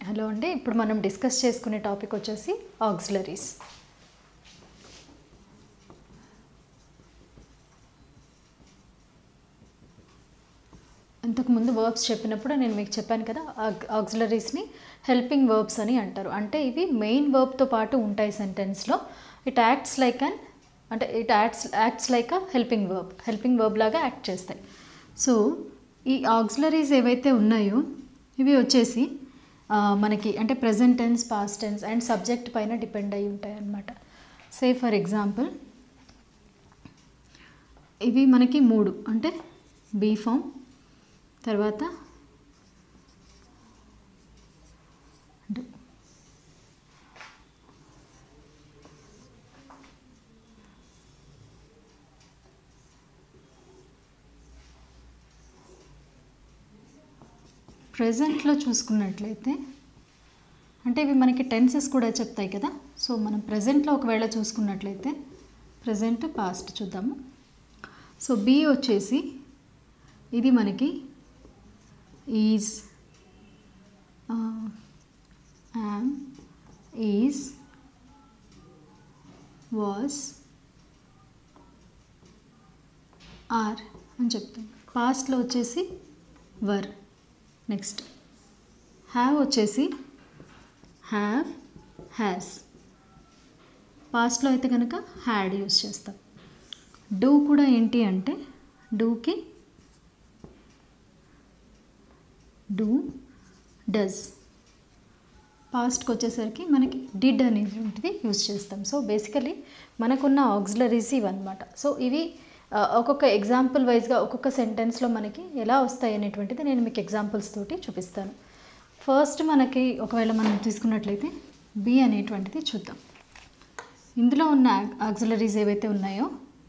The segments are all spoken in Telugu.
హలో అండి ఇప్పుడు మనం డిస్కస్ చేసుకునే టాపిక్ వచ్చేసి ఆక్సిలరీస్ ఇంతకుముందు వర్బ్స్ చెప్పినప్పుడు నేను మీకు చెప్పాను కదా ఆక్సిలరీస్ని హెల్పింగ్ వర్బ్స్ అని అంటారు అంటే ఇవి మెయిన్ వర్బ్తో పాటు ఉంటాయి సెంటెన్స్లో ఇట్ యాక్ట్స్ లైక్ అన్ అంటే it acts acts like a helping verb helping verb లాగా యాక్ట్ చేస్తాయి సో ఈ ఆక్సిలరీస్ ఏవైతే ఉన్నాయో ఇవి వచ్చేసి ఆ, మనకి అంటే present tense past tense and subject పైన డిపెండ్ అయి ఉంటాయి అన్నమాట సే ఫర్ ఎగ్జాంపుల్ ఇవి మనకి మూడు అంటే బీ ఫామ్ తర్వాత అంటే ప్రజెంట్లో చూసుకున్నట్లయితే అంటే ఇవి మనకి టెన్సెస్ కూడా చెప్తాయి కదా సో మనం ప్రజెంట్లో ఒకవేళ చూసుకున్నట్లయితే ప్రజెంట్ పాస్ట్ చూద్దాము సో బి వచ్చేసి ఇది మనకి is am is was are అని చెప్తాం పాస్ట్లో వచ్చేసి వర్ నెక్స్ట్ హ్యావ్ వచ్చేసి హ్యావ్ హ్యాస్ పాస్ట్లో అయితే కనుక హ్యాడ్ యూస్ చేస్తాం డూ కూడా ఏంటి అంటే డూకి డూ డస్ పాస్ట్కి వచ్చేసరికి మనకి డిడ్ అనేటువంటిది యూస్ చేస్తాం సో బేసికలీ మనకున్న ఆక్సిలరీస్ ఇవన్నమాట సో ఇవి ఆ, ఒక్కొక్క ఎగ్జాంపుల్ వైజ్గా ఒక్కొక్క సెంటెన్స్లో మనకి ఎలా వస్తాయి అనేటువంటిది నేను మీకు ఎగ్జాంపుల్స్ తోటి చూపిస్తాను ఫస్ట్ మనకి ఒకవేళ మనం తీసుకున్నట్లయితే బి అనేటువంటిది చూద్దాం ఇందులో ఉన్న ఆక్సిలరీస్ ఏవైతే ఉన్నాయో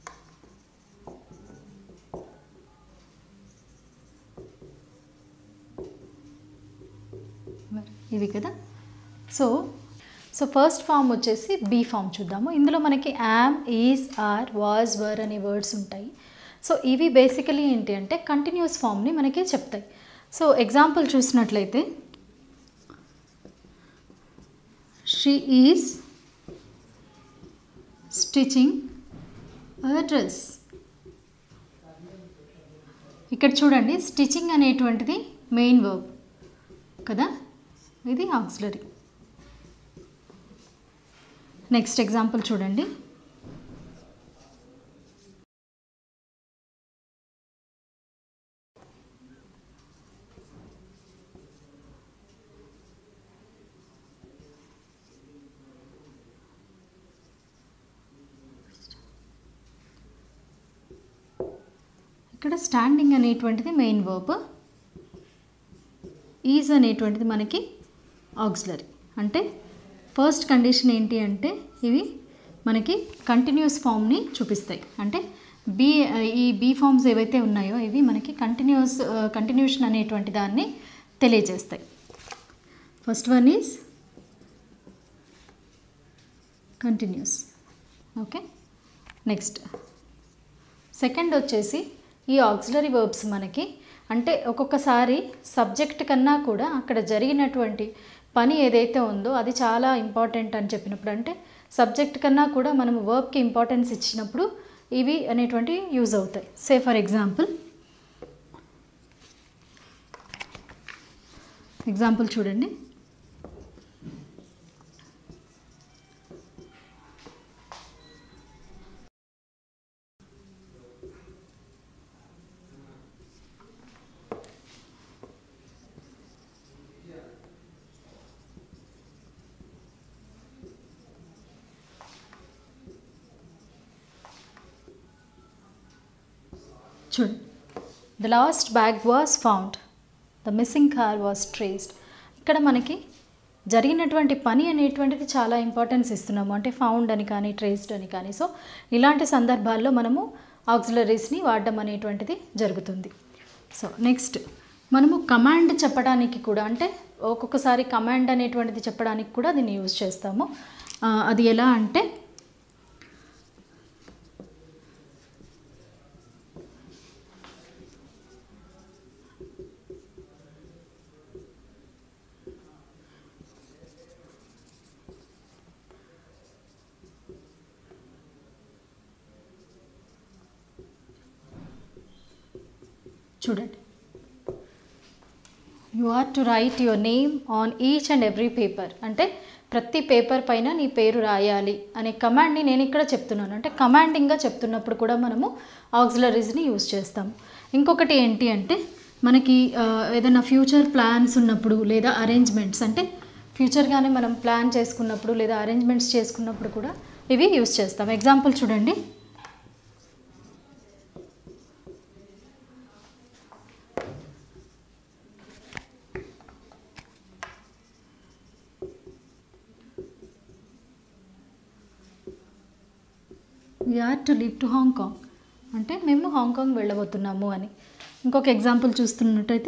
ఇవి కదా సో సో ఫస్ట్ ఫామ్ వచ్చేసి బీ ఫామ్ చూద్దాము ఇందులో మనకి am is are was were అనే వర్డ్స్ ఉంటాయి సో ఇవి బేసికలీ ఏంటి అంటే కంటిన్యూస్ ఫామ్ని మనకి చెప్తాయి సో ఎగ్జాంపుల్ చూసినట్లయితే she is stitching a dress ఇక్కడ చూడండి స్టిచింగ్ అనేటువంటిది మెయిన్ వర్బ్ కదా ఇది ఆక్సిలరీ నెక్స్ట్ ఎగ్జాంపుల్ చూడండి ఇక్కడ స్టాండింగ్ అనేటువంటిది మెయిన్ వర్బ్ ఈజ్ అనేటువంటిది మనకి ఆక్సిలరీ అంటే ఫస్ట్ కండిషన్ ఏంటి అంటే ఇవి మనకి కంటిన్యూస్ ఫామ్ని చూపిస్తాయి అంటే బీ ఈ బీ ఫామ్స్ ఏవైతే ఉన్నాయో ఇవి మనకి కంటిన్యూస్ కంటిన్యూషన్ అనేటువంటి దాన్ని తెలియజేస్తాయి first one is continuous okay next second వచ్చేసి ఈ ఆక్సిలరీ వర్బ్స్ మనకి అంటే ఒక్కొక్కసారి సబ్జెక్ట్ కన్నా కూడా అక్కడ జరిగినటువంటి పని ఏదైతే ఉందో అది చాలా ఇంపార్టెంట్ అని చెప్పినప్పుడు అంటే సబ్జెక్ట్ కన్నా కూడా మనం వర్బ్కి ఇంపార్టెన్స్ ఇచ్చినప్పుడు ఇవి అనేటువంటివి యూజ్ అవుతాయి సే ఫర్ ఎగ్జాంపుల్ ఎగ్జాంపుల్ చూడండి చూడండి the lost bag was found the missing car was traced ఇక్కడ మనకి జరిగినటువంటి పని అనేటువంటిది చాలా ఇంపార్టెన్స్ ఇస్తున్నాము అంటే ఫౌండ్ అని కానీ ట్రేస్డ్ అని కానీ సో ఇలాంటి సందర్భాల్లో మనము ఆక్సిలరీస్ని వాడడం అనేటువంటిది జరుగుతుంది సో నెక్స్ట్ మనము కమాండ్ చెప్పడానికి కూడా అంటే ఒక్కొక్కసారి కమాండ్ అనేటువంటిది చెప్పడానికి కూడా దీన్ని యూజ్ చేస్తాము ఆ, అది ఎలా అంటే చూడండి you are to write your name on each and every paper అంటే ప్రతి పేపర్ పైన నీ పేరు రాయాలి అనే కమాండ్ని నేను ఇక్కడ చెప్తున్నాను అంటే కమాండింగ్గా చెప్తున్నప్పుడు కూడా మనము ఆక్సిలరీస్ని యూజ్ చేస్తాము ఇంకొకటి ఏంటి అంటే మనకి ఆ, ఏదైనా ఫ్యూచర్ ప్లాన్స్ ఉన్నప్పుడు లేదా అరేంజ్మెంట్స్ అంటే ఫ్యూచర్గానే మనం ప్లాన్ చేసుకున్నప్పుడు లేదా అరేంజ్మెంట్స్ చేసుకున్నప్పుడు కూడా ఇవి యూజ్ చేస్తాం ఎగ్జాంపుల్ చూడండి we are to live to Hong Kong అంటే మేము హాంకాంగ్ వెళ్ళబోతున్నాము అని ఇంకొక ఎగ్జాంపుల్ చూస్తున్నట్టయితే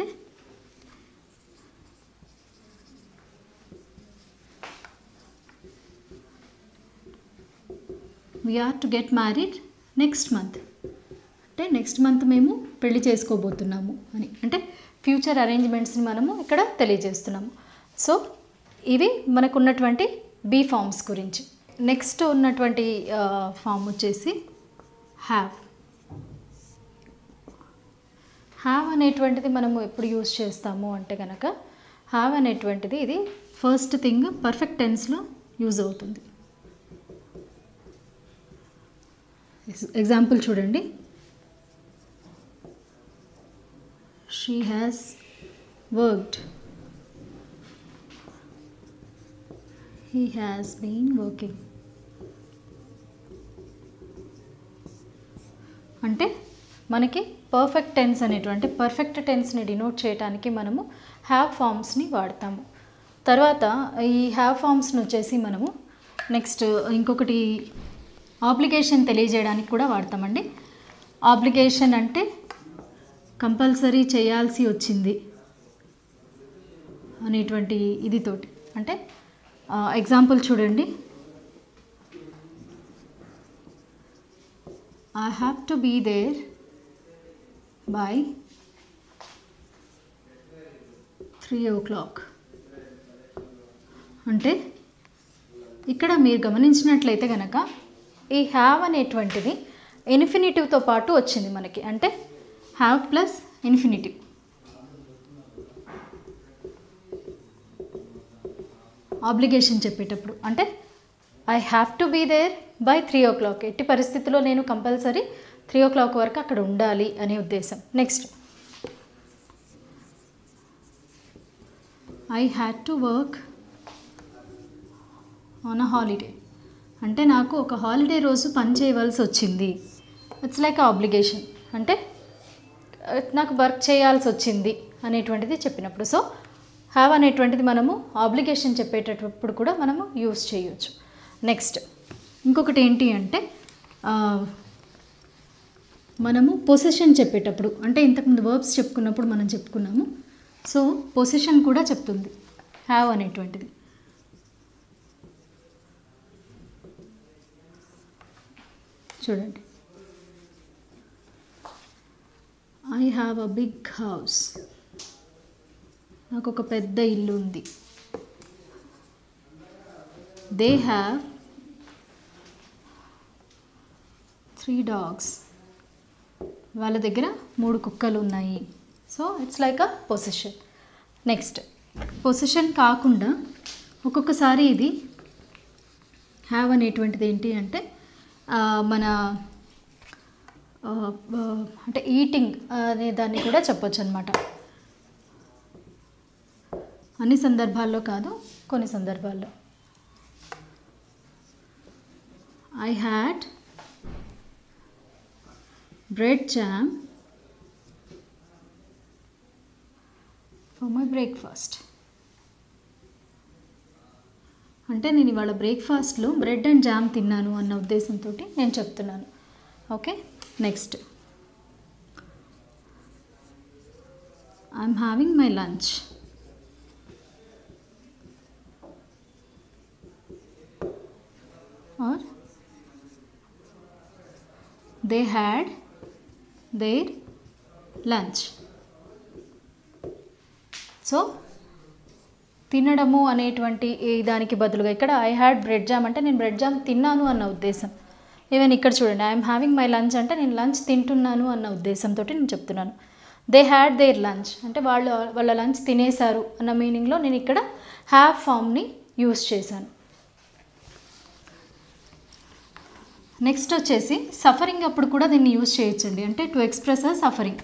we are to get married next month అంటే నెక్స్ట్ మంత్ మేము పెళ్లి చేసుకోబోతున్నాము అని అంటే ఫ్యూచర్ అరేంజ్మెంట్స్ని మనము ఇక్కడ తెలియజేస్తున్నాము సో ఇవి మనకు ఉన్నటువంటి బీ ఫామ్స్ గురించి నెక్స్ట్ ఉన్నటువంటి ఫామ్ వచ్చేసి హ్యావ్ హ్యావ్ అనేటువంటిది మనము ఎప్పుడు యూజ్ చేస్తాము అంటే కనుక హ్యావ్ అనేటువంటిది ఇది ఫస్ట్ థింగ్ పర్ఫెక్ట్ టెన్స్లో యూజ్ అవుతుంది ఎగ్జాంపుల్ చూడండి she has worked he has been working అంటే మనకి పర్ఫెక్ట్ టెన్స్ అనేటువంటి పర్ఫెక్ట్ టెన్స్ని డినోట్ చేయడానికి మనము హ్యావ్ ఫామ్స్ని వాడతాము తర్వాత ఈ హ్యావ్ ఫామ్స్ని వచ్చేసి మనము నెక్స్ట్ ఇంకొకటి ఆబ్లిగేషన్ తెలియజేయడానికి కూడా వాడతామండి ఆబ్లిగేషన్ అంటే కంపల్సరీ చేయాల్సి వచ్చింది అనేటువంటి ఇది తోటి అంటే ఎగ్జాంపుల్ చూడండి I have to be there by 3 o'clock. అంటే ఇక్కడ మీరు గమనించినట్లయితే కనుక ఈ హ్యావ్ అనేటువంటిది ఇన్ఫినిటివ్తో పాటు వచ్చింది మనకి అంటే హ్యావ్ ప్లస్ ఇన్ఫినిటివ్ ఆబ్లిగేషన్ చెప్పేటప్పుడు అంటే I have to be there by three o'clock ఎట్టి పరిస్థితుల్లో నేను కంపల్సరీ త్రీ ఓ క్లాక్ వరకు అక్కడ ఉండాలి అనే ఉద్దేశం next I had to work on a holiday అంటే నాకు ఒక హాలిడే రోజు పని చేయవలసి వచ్చింది ఇట్స్ లైక్ ఆబ్లిగేషన్ అంటే uh, నాకు వర్క్ చేయాల్సి వచ్చింది అనేటువంటిది చెప్పినప్పుడు సో హ్యావ్ అనేటువంటిది మనము ఆబ్లిగేషన్ చెప్పేటప్పుడు కూడా మనము యూస్ చేయొచ్చు నెక్స్ట్ ఇంకొకటి ఏంటి అంటే ఆ, మనము పొసిషన్ చెప్పేటప్పుడు అంటే ఇంతకుముందు వర్బ్స్ చెప్పుకున్నప్పుడు మనం చెప్పుకున్నాము సో పొసిషన్ కూడా చెప్తుంది హ్యావ్ అనేటువంటిది చూడండి I have a big house నాకు ఒక పెద్ద ఇల్లు ఉంది దే హ్యావ్ త్రీ డాగ్స్ వాళ్ళ దగ్గర మూడు కుక్కలు ఉన్నాయి so it's like a possession next possession కాకుండా ఒక్కొక్కసారి ఇది హ్యావ్ అనేటువంటిది ఏంటి అంటే ఆ, మన ఆ, ఆ, అంటే ఈటింగ్ అనే దాన్ని కూడా చెప్పొచ్చు అనమాట అన్ని సందర్భాల్లో కాదు కొన్ని సందర్భాల్లో I had bread jam for my breakfast అంటే నేను ఇవాళ బ్రేక్ఫాస్ట్లో బ్రెడ్ అండ్ జామ్ తిన్నాను అన్న ఉద్దేశంతో నేను చెప్తున్నాను okay next I'm having my lunch or they had their lunch so తినడము అనేటువంటి ఈ దానికి బదులుగా ఇక్కడ ఐ హ్యాడ్ బ్రెడ్ జామ్ అంటే నేను బ్రెడ్ జామ్ తిన్నాను అన్న ఉద్దేశం ఈవెన్ ఇక్కడ చూడండి ఐఎమ్ హ్యావింగ్ మై లంచ్ అంటే నేను లంచ్ తింటున్నాను అన్న ఉద్దేశంతో నేను చెప్తున్నాను దే హ్యాడ్ దేర్ లంచ్ అంటే వాళ్ళు వాళ్ళ లంచ్ తినేశారు అన్న మీనింగ్లో నేను ఇక్కడ హ్యావ్ ఫామ్ని యూస్ చేశాను నెక్స్ట్ వచ్చేసి సఫరింగ్ అప్పుడు కూడా దీన్ని యూజ్ చేయొచ్చండి అంటే to express a suffering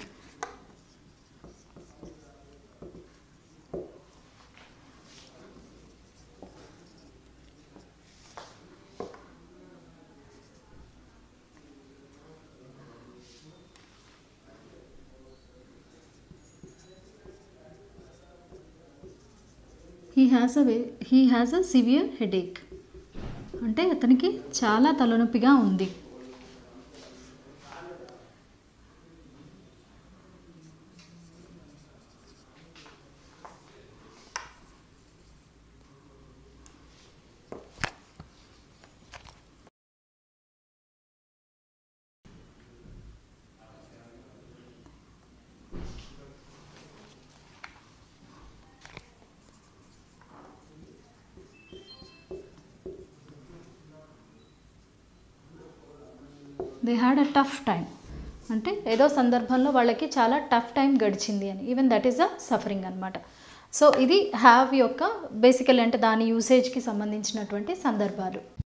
he has a he has a severe headache అంటే అతనికి చాలా తలనొప్పిగా ఉంది they had a tough time అంటే ఏదో సందర్భంలో వాళ్ళకి చాలా టఫ్ టైం గడిచింది అని even that is a suffering అనమాట సో ఇది హ్యావ్ యొక్క బేసికల్ అంటే దాని యూసేజ్కి సంబంధించినటువంటి సందర్భాలు